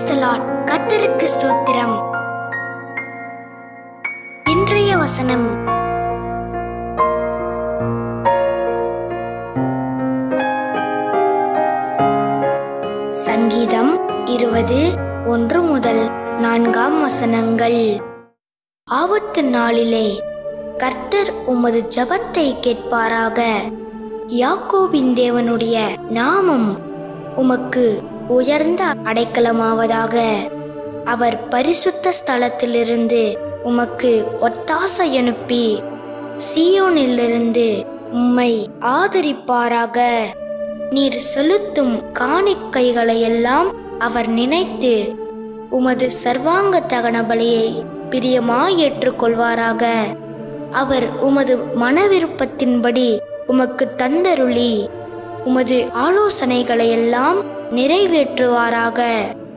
praise the Lord கர்த்தருக்கு ஸ்தோத்திரம் இன்றைய வசனம் சங்கீதம் இருபது ஒன்று முதல் நான்காம் வசனங்கள் ஆபத்து நாளிலே கர்த்தர் உமது ஜபத்தை கேட்பாராக யாக்கோபின் தேவனுடைய நாமம் உமக்கு உயர்ந்த அடைக்கலமாவதாக அவர் பரிசுத்த ஸ்தலத்திலிருந்து உமக்கு ஒத்தாசை அனுப்பி சீயோனிலிருந்து உம்மை ஆதரிப்பாராக நீர் செலுத்தும் காணிக்கைகளையெல்லாம் அவர் நினைத்து உமது சர்வாங்க தகன பலியை பிரியமாய் ஏற்றுக்கொள்வாராக அவர் உமது மனவிருப்பத்தின்படி உமக்கு தந்தருளி உமது ஆலோசனைகளையெல்லாம் நிறைவேற்றுவாராக